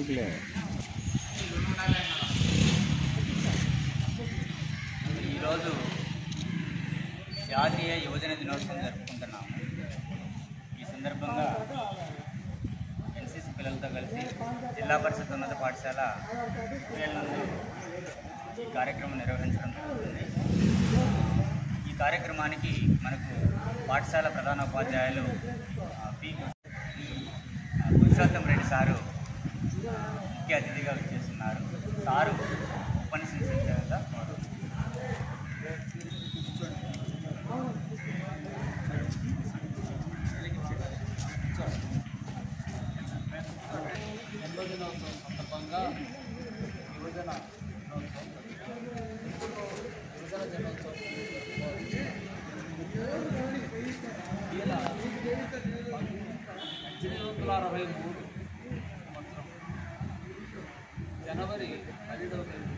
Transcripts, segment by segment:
మైక్లే ఈరోజు జాతీయ యువజన దినోత్సవం జరుపుకుంటున్నాము ఈ సందర్భంగా ఎన్సీసీ పిల్లలతో కలిసి జిల్లా పరిషత్ ఉన్నత పాఠశాల పిల్లలందరూ ఈ కార్యక్రమం నిర్వహించడం జరుగుతుంది ఈ కార్యక్రమానికి మనకు పాఠశాల ప్రధానోపాధ్యాయులు ఆ, పి ఆ, పురుషోత్తం రెడ్డి సారు ముఖ్య అతిథిగా విచ్చేస్తున్నారు సారు ఉపన్యసించారుగా జన్మదినోత్సవం సందర్భంగా యువజన దినోత్సవం యువజన దినోత్సవం ఈయన పద్దెనిమిది వందల అరవై మూడు సంవత్సరం జనవరి పదిహేడవ తేదీ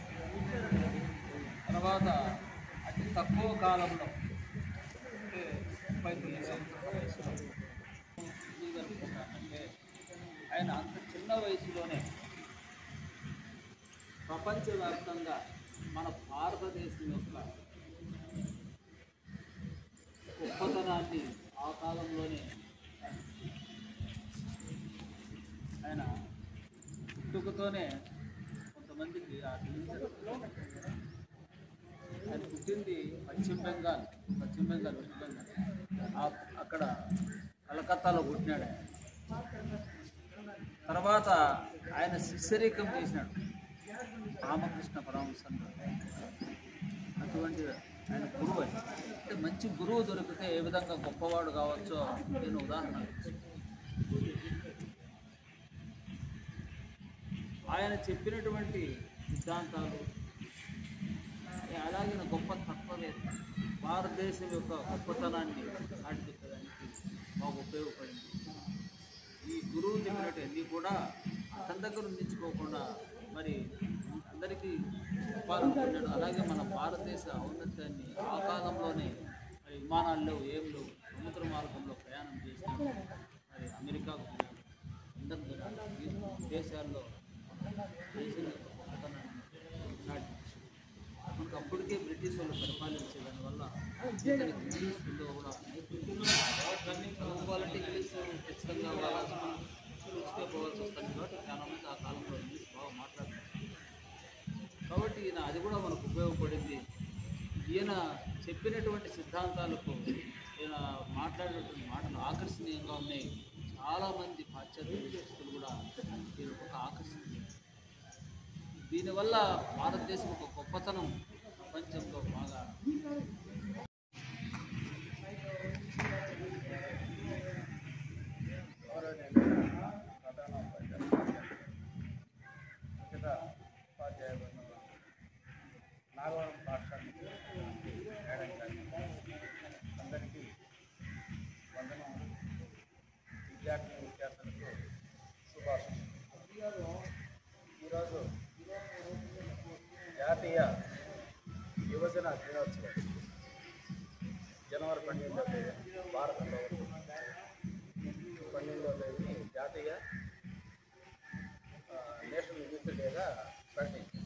తర్వాత అతి తక్కువ కాలంలో అంటే ముప్పై తొమ్మిది సంవత్సరాల వయసులో ఎందుకు జరుపుకుంటానంటే ఆయన అంత చిన్న వయసులోనే ప్రపంచవ్యాప్తంగా మన భారతదేశం యొక్క గొప్పతనాన్ని ఆ కాలంలోనే ఆయన పుట్టుకతోనే కొంతమందికి ఆ తెలియదు ఆయన పుట్టింది పశ్చిమ బెంగాల్ పశ్చిమ బెంగాల్ వెస్ట్ బెంగాల్ ఆ- అక్కడ కలకత్తాలో పుట్టినాడు ఆయన తర్వాత ఆయన శిష్యరీకం చేసినాడు రామకృష్ణ పరమహంస అటువంటి ఆయన గురువు అని అంటే మంచి గురువు దొరికితే ఏ విధంగా గొప్పవాడు కావచ్చో నేను ఉదాహరణ ఇస్తాను. ఆయన చెప్పినటువంటి సిద్ధాంతాలు అలాగే గొప్ప తత్వవేత్త భారతదేశం యొక్క గొప్పతనాన్ని చాటిపెట్టడానికి మాకు ఉపయోగపడింది ఈ గురువు చెప్పినట్టు అన్నీ కూడా అతని దగ్గర ఉండించుకోకుండా మరి అందరికీ చెప్పాలనుకున్నాడు అలాగే మన భారతదేశ ఔన్నత్యాన్ని ఆ కాలంలోనే మరి విమానాలు లేవు ఏం లేవు సముద్ర మార్గంలో ప్రయాణం చేసినాడు మరి అమెరికాకు పోయినాడు అందరు ఈ దేశాల్లో దేశం యొక్క గొప్పతనాన్ని చాటి మనకు అప్పటికే బ్రిటిష్ వాళ్ళు పరిపాలించే దానివల్ల ఇతనికి ఇంగ్లీష్లో కూడా నైపుణ్యం చదువుకోవాలంటే ఇంగ్లీష్ ఖచ్చితంగా కావాల్సి మనం స్కూల్స్కే పోవాల్సి వస్తుంది కాబట్టి చాలా మంది ఆ కాలంలో ఇంగ్లీష్ బాగా మాట్లాడతారు కాబట్టి ఈయన అది కూడా మనకు ఉపయోగపడింది ఈయన చెప్పినటువంటి సిద్ధాంతాలకు ఈయన మాట్లాడినటువంటి మాటలు ఆకర్షణీయంగా ఉన్నాయి చాలామంది పాశ్చాత్య దేశస్తులు కూడా దీని ఒక ఆకర్షణీయం దీనివల్ల భారతదేశం ఒక గొప్పతనం ప్రపంచంలో బాగా ఉపాధ్యాయ బృందం నాగవరం పాఠశాల మేడం గారికి అందరికీ వందనం విద్యార్థి విద్యార్థులకు శుభాకాంక్షలు ఈరోజు జాతీయ యువజన దినోత్సవం జనవరి పన్నెండవ తేదీ భారతంలో పన్నెండవ తేదీ జాతీయ ఆ, నేషనల్ యూత్ డేగా ప్రకటించింది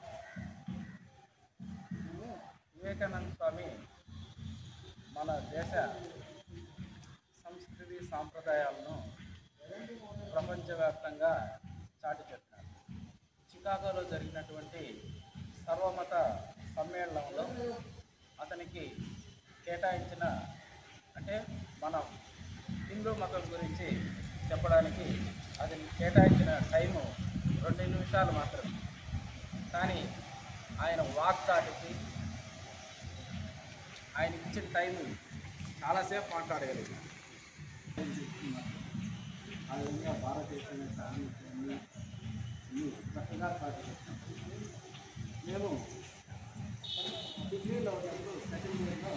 వివేకానంద స్వామి మన దేశ సంస్కృతి సాంప్రదాయాలను ప్రపంచవ్యాప్తంగా చాటి చెప్పినారు చికాగోలో జరిగినటువంటి సర్వమత సమ్మేళనంలో అతనికి కేటాయించిన అంటే మనం హిందూ మతం గురించి చెప్పడానికి అతనికి కేటాయించిన టైము రెండు నిమిషాలు మాత్రమే కానీ ఆయన వాగ్దాటికి ఆయన ఇచ్చిన టైము చాలాసేపు మాట్లాడగలిగారు ఆ విధంగా భారతదేశం యొక్క ఆలోచనని అన్ని చక్కగా సాధించాం మేము డిగ్రీలో ఉన్నప్పుడు సెకండ్ ఇయర్లో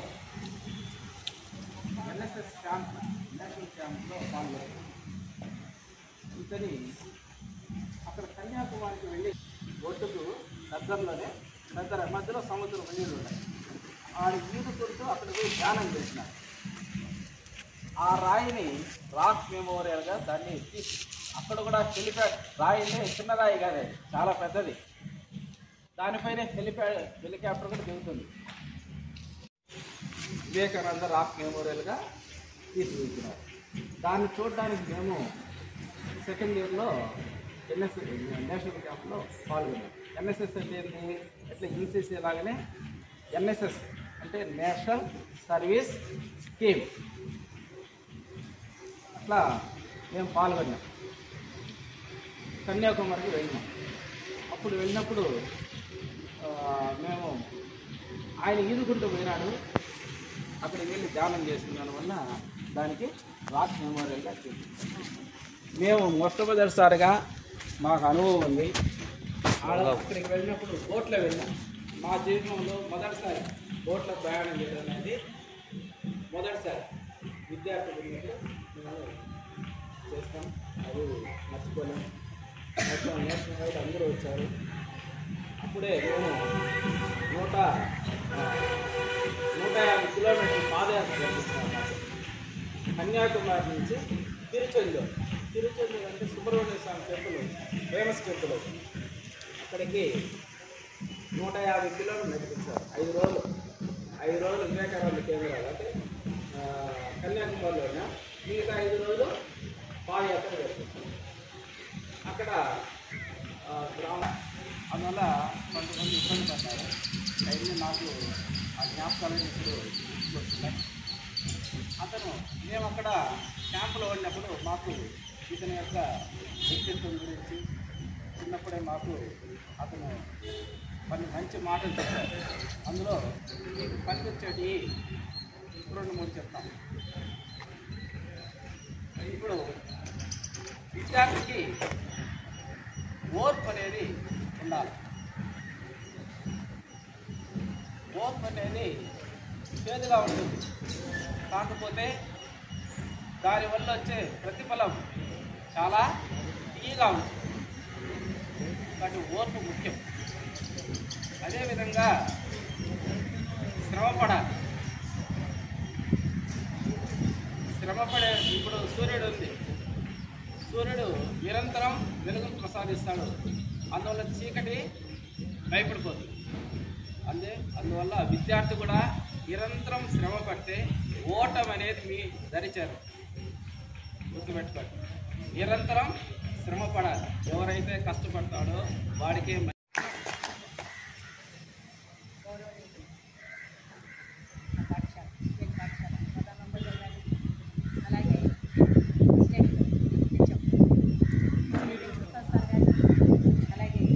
ఎన్ఎస్ఎస్ క్యాంప్ నేషనల్ క్యాంప్లో పాల్గొన్నాం ఇతని అక్కడ కన్యాకుమారికి వెళ్ళి ఒడ్డుకు దగ్గరలోనే దగ్గర మధ్యలో సముద్రం నీళ్ళు ఉన్నాయి ఆడ ఈదుకుంటూ అక్కడ పోయి ధ్యానం చేసినారు ఆ రాయిని రాక్ మెమోరియల్గా దాన్ని తీసి అక్కడ కూడా హెలిప్యాడ్ రాయినే చిన్న రాయి కాదు అది, చాలా పెద్దది దానిపైన హెలిప్యాడ్ హెలికాప్టర్ కూడా దిగుతుంది వివేకానంద రాక్ మెమోరియల్గా తీర్చిదిద్దినారు దాన్ని చూడడానికి మేము సెకండ్ ఇయర్లో ఎన్ఎస్ నేషనల్ క్యాంప్లో పాల్గొన్నాం ఎన్ఎస్ఎస్ అంటే ఏంటి ఎట్లా ఈసీసీ లాగానే ఎన్ఎస్ఎస్ అంటే నేషనల్ సర్వీస్ స్కీమ్ అట్లా మేము పాల్గొన్నాం కన్యాకుమారికి వెళ్ళినాం అప్పుడు వెళ్ళినప్పుడు ఆ, మేము ఆయన ఈదుకుంటూ పోయినాడు అక్కడికి వెళ్ళి ధ్యానం చేసుకున్నాను వల్ల దానికి రాక్ మెమోరియల్గా చూపించాం మేము మొట్టమొదటిసారిగా మాకు అనుభవం ఉంది ఆడ అక్కడికి వెళ్ళినప్పుడు బోట్లో వెళ్ళాం మా జీవితంలో మొదటిసారి బోట్లో ప్రయాణం చేయడం అనేది మొదటిసారి విద్యార్థులు ఉన్నప్పుడు మేము చేస్తాం అది మర్చిపోలేం మొత్తం నేషనల్ వైడ్ అందరూ వచ్చారు అప్పుడే మేము నూట ఆ, నూట యాభై కిలోమీటర్ల పాదయాత్ర చేస్తున్నాం కన్యాకుమారి నుంచి తిరుచెందూరు తిరుచెందూరు అంటే Subrahmanya Swamy temple famous temple అది. అక్కడికి నూట యాభై కిలోమీటర్లు నడిపించారు ఐదు రోజులు ఐదు రోజులు వివేకానంద కేంద్రాలు అంటే ఆ, కన్యాకుమారిలోనే మిగతా ఐదు రోజులు పాదయాత్ర జరిపించారు అక్కడ ఆ, గ్రామం అందువల్ల కొంతమంది ఇబ్బంది పడ్డారు అయితే నాకు ఆ జ్ఞాపకాలు ఇప్పుడు వస్తున్నాయి అతను మేము అక్కడ క్యాంపులో వెళ్ళినప్పుడు మాకు ఇతని యొక్క వ్యక్తిత్వం గురించి చిన్నప్పుడే మాకు అతను కొన్ని మంచి మాటలు చెప్పారు అందులో మీకు పనికొచ్చేటి రెండు మూడు చెప్తాం ఇప్పుడు విద్యార్థికి ఓర్పు అనేది ఉండాలి ఓర్పు అనేది చేదుగా ఉంటుంది కాకపోతే దానివల్ల వచ్చే ప్రతిఫలం చాలా తీయగా ఉంటుంది కాబట్టి ఓర్పు ముఖ్యం అదేవిధంగా శ్రమపడాలి శ్రమపడే ఇప్పుడు సూర్యుడు ఉంది సూర్యుడు నిరంతరం వెలుగును ప్రసాదిస్తాడు అందువల్ల చీకటి భయపడిపోతుంది అందే అందువల్ల విద్యార్థి కూడా నిరంతరం శ్రమ పడితే ఓటం అనేది మీ దరిచారు గుర్తుపెట్టుకోండి నిరంతరం శ్రమ పడాలి ఎవరైతే కష్టపడతాడో వాడికే మ- పాఠశాల స్టేట్ పాఠశాల ప్రధాన నంబర్ గారి అలాగే స్టేట్ హెచ్ఎం ప్రసాద్ సార్ గారు అలాగే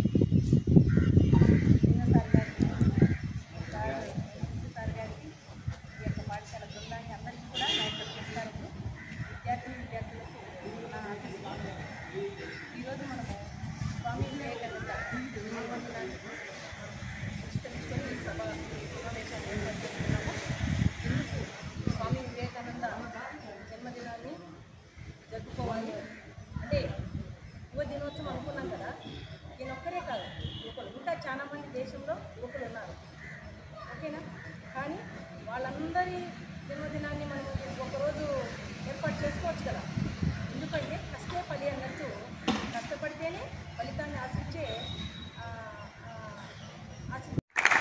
సింగ సార్ గారికి సార్ ఎస్సీ సార్ గారికి ఈ యొక్క పాఠశాల బృందానికి అందరికీ కూడా నా యొక్క నమస్కారములు విద్యార్థి విద్యార్థులకు నా ఆశీస్సులు ఈరోజు మనము స్వామి వివేకానంద జన్మదినాన్ని పురస్కరించుకొని ఈ సభ ఈ సమావేశాన్ని ఏర్పాటు చేసుకున్నాము ఎందుకు స్వామి వివేకానంద జన్మదినాన్ని జరుపుకోవాలి అంటే యువ దినోత్సవం అనుకున్నాం కదా ఈయన ఒక్కరే కాదు యువకులు ఇంకా చాలా మంది దేశంలో యువకులు ఉన్నారు ఓకేనా కానీ వాళ్ళందరి జన్మదినాన్ని మనం ఒకరోజు ఏర్పాటు చేసుకోవచ్చు కదా ఎందుకంటే కష్టే ఫలి అన్నట్టు కష్టపడితేనే ఫలితాన్ని ఆశించే ఆ, ఆ, ఆశి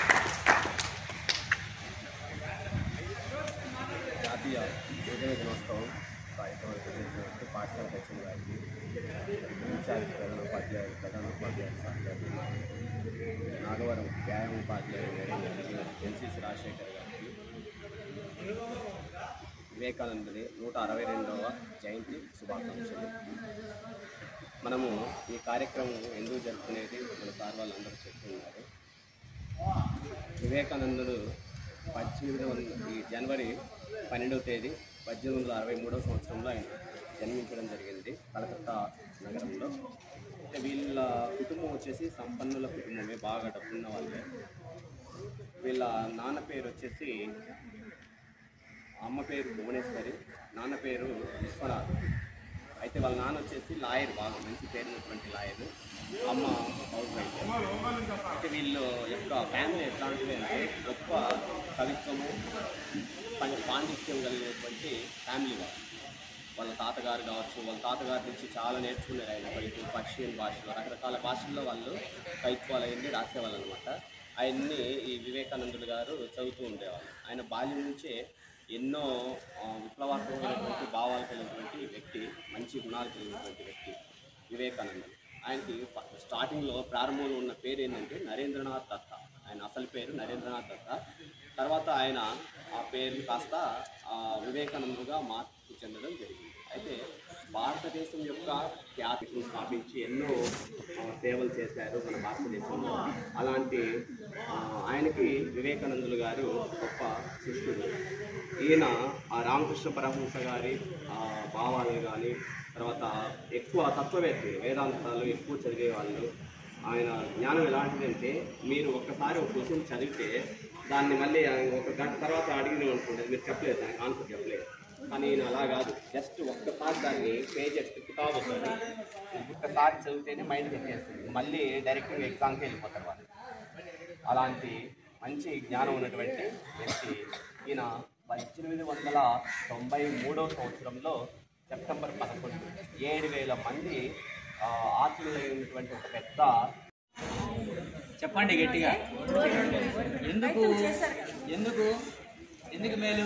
జాతీయ యువజన దినోత్సవం కార్యక్రమం నిర్వహించినట్టు పాఠశాల అధ్యక్షులు గారికి ఇన్ఛార్జ్ ప్రధాన ఉపాధ్యాయులు ప్రధాన ఉపాధ్యాయులు సార్ గారికి నాగవరం వ్యాయామ ఉపాధ్యాయులు మేడం గారికి ఎన్సీసీ రాజశేఖర్ గారికి వివేకానందుని నూట అరవై రెండవ జయంతి శుభాకాంక్షలు మనము ఈ కార్యక్రమం ఎందుకు జరుపుకునేది మన సార్ వాళ్ళందరూ చెప్తున్నారు వివేకానందుడు పద్దెనిమిది వందల ఈ జనవరి పన్నెండవ తేదీ పద్దెనిమిది వందల అరవై మూడవ సంవత్సరంలో ఆయన జన్మించడం జరిగింది కలకత్తా నగరంలో అంటే వీళ్ళ కుటుంబం వచ్చేసి సంపన్నుల కుటుంబమే బాగా డబ్బున్న వాళ్ళే వీళ్ళ నాన్న పేరు వచ్చేసి అమ్మ పేరు భువనేశ్వరి నాన్న పేరు విశ్వనాథ్ అయితే వాళ్ళ నాన్న వచ్చేసి లాయర్ బాగా మంచి పేరున్నటువంటి లాయర్ అమ్మ హౌస్ వైఫ్ అయితే వీళ్ళు యొక్క ఫ్యామిలీ ఎట్లాంటిది అంటే గొప్ప కవిత్వము పని పాండిత్యం కలిగినటువంటి ఫ్యామిలీ వాళ్ళు వాళ్ళ తాతగారు కావచ్చు వాళ్ళ తాతగారి నుంచి చాలా నేర్చుకున్నారు ఆయన పైకి పర్షియన్ భాషలో రకరకాల భాషల్లో వాళ్ళు కైత్వాలు అయింది రాసేవాళ్ళు అనమాట ఆయన్ని ఈ వివేకానందులు గారు చదువుతూ ఉండేవాళ్ళు ఆయన బాల్యం నుంచే ఎన్నో ఆ, విప్లవాత్మకమైనటువంటి భావాలు కలిగినటువంటి వ్యక్తి మంచి గుణాలు కలిగినటువంటి వ్యక్తి వివేకానందులు ఆయనకి ఫ- స్టార్టింగ్లో ప్రారంభంలో ఉన్న పేరు ఏంటంటే నరేంద్రనాథ్ దత్త ఆయన అసలు పేరు నరేంద్రనాథ్ దత్త తర్వాత ఆయన ఆ పేరుని కాస్త ఆ, వివేకానందుగా మార్పు చెందడం జరిగింది అయితే భారతదేశం యొక్క ఖ్యాతిని స్థాపించి ఎన్నో ఆ, సేవలు చేశారు మన భారతదేశంలో అలాంటి ఆ, ఆయనకి వివేకానందులు గారు గొప్ప శిష్యుడు ఈయన ఆ రామకృష్ణ పరమహంస గారి ఆ, భావాలను కానీ తర్వాత ఎక్కువ తత్వవేత్త వేదాంతాలు ఎక్కువ చదివే వాళ్ళు ఆయన జ్ఞానం ఎలాంటిదంటే మీరు ఒక్కసారి ఒక క్వశ్చన్ చదివితే దాన్ని మళ్ళీ ఆయన ఒక గంట తర్వాత అడిగిన అనుకోండి మీరు చెప్పలేదు దానికి ఆన్సర్ చెప్పలేదు కానీ ఈయన అలా కాదు జస్ట్ ఒక్కసారి దాన్ని పేజెస్ తిప్పుతా పోతారు ఒక్కసారి చదివితేనే మైండ్ పెట్టేస్తుంది మళ్ళీ డైరెక్ట్గా ఎగ్జామ్కి వెళ్ళిపోతారు వాళ్ళు అలాంటి మంచి జ్ఞానం ఉన్నటువంటి వ్యక్తి ఈయన పద్దెనిమిది వందల తొంభై మూడవ సంవత్సరంలో సెప్టెంబర్ పదకొండు ఏడు వేల మంది ఆ, ఆత్మీయులై ఉన్నటువంటి ఒక పెద్ద చెప్పండి గట్టిగా ఎందుకు ఎందుకు ఎందుకు మేలు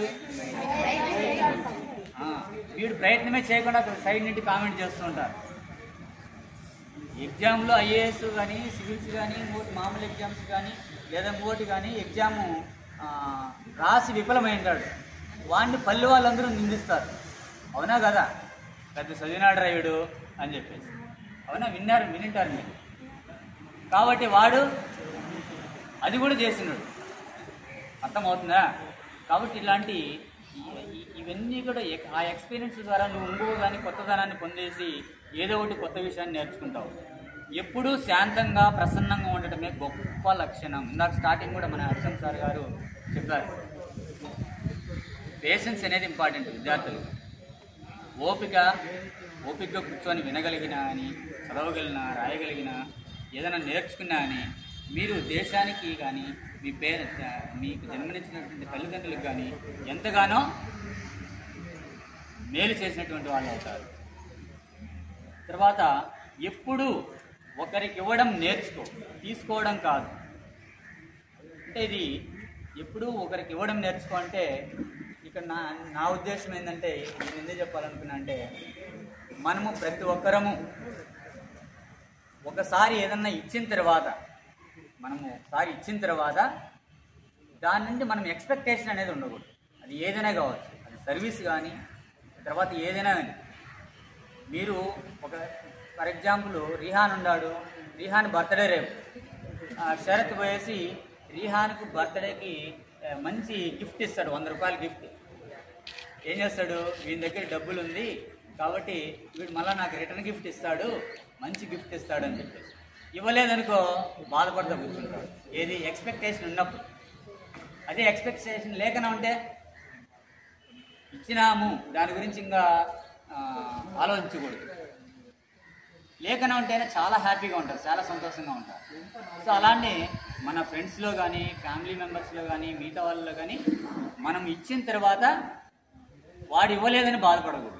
ఆ, వీడు ప్రయత్నమే చేయకుండా సైడ్ నుండి కామెంట్ చేస్తూ ఉంటారు ఎగ్జామ్లో ఐఏఎస్ కానీ సివిల్స్ కానీ ఇంకోటి మామూలు ఎగ్జామ్స్ కానీ లేదా ఇంకోటి కానీ ఎగ్జాము ఆ, రాసి విఫలమైంటాడు వాడిని పల్లె వాళ్ళందరూ నిందిస్తారు అవునా కదా పెద్ద చదివినాడు రాయుడు అని చెప్పేసి అవునా విన్నారు వినింటారు మీరు కాబట్టి వాడు అది కూడా చేసినాడు అర్థమవుతుందా కాబట్టి ఇలాంటి ఈ- ఈ- ఇవన్నీ కూడా ఎక్- ఆ ఎక్స్పీరియన్స్ ద్వారా నువ్వు ఇంకో కానీ కొత్తదనాన్ని పొందేసి ఏదో ఒకటి కొత్త విషయాన్ని నేర్చుకుంటావు ఎప్పుడూ శాంతంగా ప్రసన్నంగా ఉండటమే గొప్ప లక్షణం ఇందాక స్టార్టింగ్ కూడా మన హర్షన్ సార్ గారు చెప్పారు పేషెన్స్ అనేది ఇంపార్టెంట్ విద్యార్థులు ఓపిక ఓపికగా కూర్చొని వినగలిగిన అని చదవగలిగిన రాయగలిగిన ఏదైనా నేర్చుకున్నా అని మీరు దేశానికి కానీ మీ పేరు మీకు జన్మనిచ్చినటువంటి తల్లిదండ్రులకు కానీ ఎంతగానో మేలు చేసినటువంటి వాళ్ళు అవుతారు తర్వాత ఎప్పుడు ఒకరికి ఇవ్వడం నేర్చుకో తీసుకోవడం కాదు అంటే ఇది ఎప్పుడు ఒకరికి ఇవ్వడం నేర్చుకో అంటే ఇక్కడ నా నా ఉద్దేశం ఏంటంటే నేను ఎందుకు చెప్పాలనుకున్నా అంటే మనము ప్రతి ఒక్కరము ఒకసారి ఏదన్నా ఇచ్చిన తర్వాత మనము ఒకసారి ఇచ్చిన తర్వాత దాని నుండి మనం ఎక్స్పెక్టేషన్ అనేది ఉండకూడదు అది ఏదైనా కావచ్చు అది సర్వీస్ కానీ తర్వాత ఏదైనా కానీ మీరు ఒక ఫర్ ఎగ్జాంపుల్ రిహాన్ ఉన్నాడు రిహాన్ బర్త్డే రేపు ఆ, శరత్ పోయేసి రిహాన్కు బర్త్డేకి ఆ, మంచి గిఫ్ట్ ఇస్తాడు వంద రూపాయల గిఫ్ట్ ఏం చేస్తాడు వీని దగ్గర డబ్బులు ఉంది కాబట్టి వీడు మళ్ళీ నాకు రిటర్న్ గిఫ్ట్ ఇస్తాడు మంచి గిఫ్ట్ ఇస్తాడు అని చెప్పేసి ఇవ్వలేదనుకో బాధపడతా కూర్చుంటాడు ఏది ఎక్స్పెక్టేషన్ ఉన్నప్పుడు అదే ఎక్స్పెక్టేషన్ లేకనే ఉంటే ఇచ్చినాము దాని గురించి ఇంకా ఆ, ఆలోచించకూడదు లేకనే ఉంటేనే చాలా హ్యాపీగా ఉంటారు చాలా సంతోషంగా ఉంటారు సో అలానే మన ఫ్రెండ్స్లో కానీ ఫ్యామిలీ మెంబర్స్లో కానీ మిగతా వాళ్ళలో కానీ మనం ఇచ్చిన తర్వాత వాడు ఇవ్వలేదని బాధపడకూడదు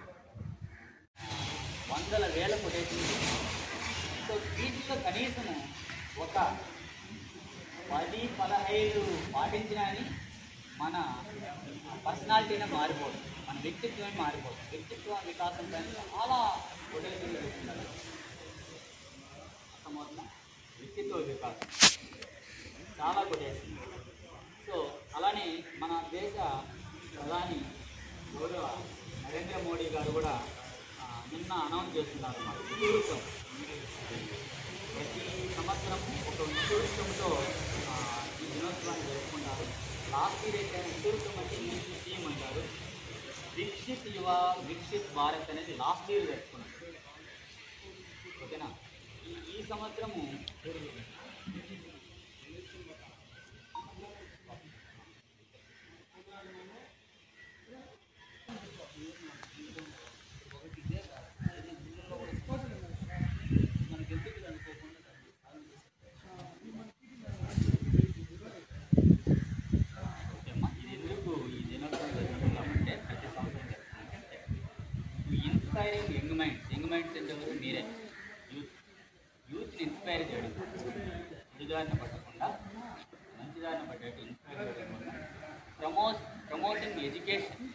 వందల వేల కొటేషన్స్ సో వీటిలో కనీసము ఒక పది పదహైదు పాటించినా అని మన పర్సనాలిటీనే మారిపోదు మన వ్యక్తిత్వమే మారిపోదు వ్యక్తిత్వ వికాసం పైన చాలా కొటేషన్లు చెప్తున్నారు అర్థమవుతుందా వ్యక్తిత్వ వికాసం చాలా కొటేషన్ సో అలానే మన దేశ ప్రధాని గౌరవ నరేంద్ర మోడీ గారు కూడా ఆ, నిన్న అనౌన్స్ చేస్తున్నారు మన టూరిజం ప్రతి సంవత్సరం ఒక టూరిజంతో ఆ, ఈ దినోత్సవాన్ని జరుపుకుంటారు లాస్ట్ ఇయర్ అయితే టూరిజం అంటే ఇంగ్లీష్ థీమ్ అంటారు విక్షిత్ యువ విక్షిత్ భారత్ అనేది లాస్ట్ ఇయర్ జరుపుకున్నారు ఓకేనా ఈ ఈ సంవత్సరము ఓకేమ్మా ఇది ఎందుకు ఈ దినోత్సవం జరుపుకుంటామంటే ప్రతి సంవత్సరం జరుపుకుంటే inspiring young minds young minds అంటే ఎవరు మీరే యూత్ యూత్ని ఇన్స్పైర్ చేయడం చెడుదారిని పట్టకుండా మంచిదారిని పట్టేట్టు ఇన్స్పైర్ చేయడం వల్ల ప్రమోట్ ప్రమోటింగ్ ఎడ్యుకేషన్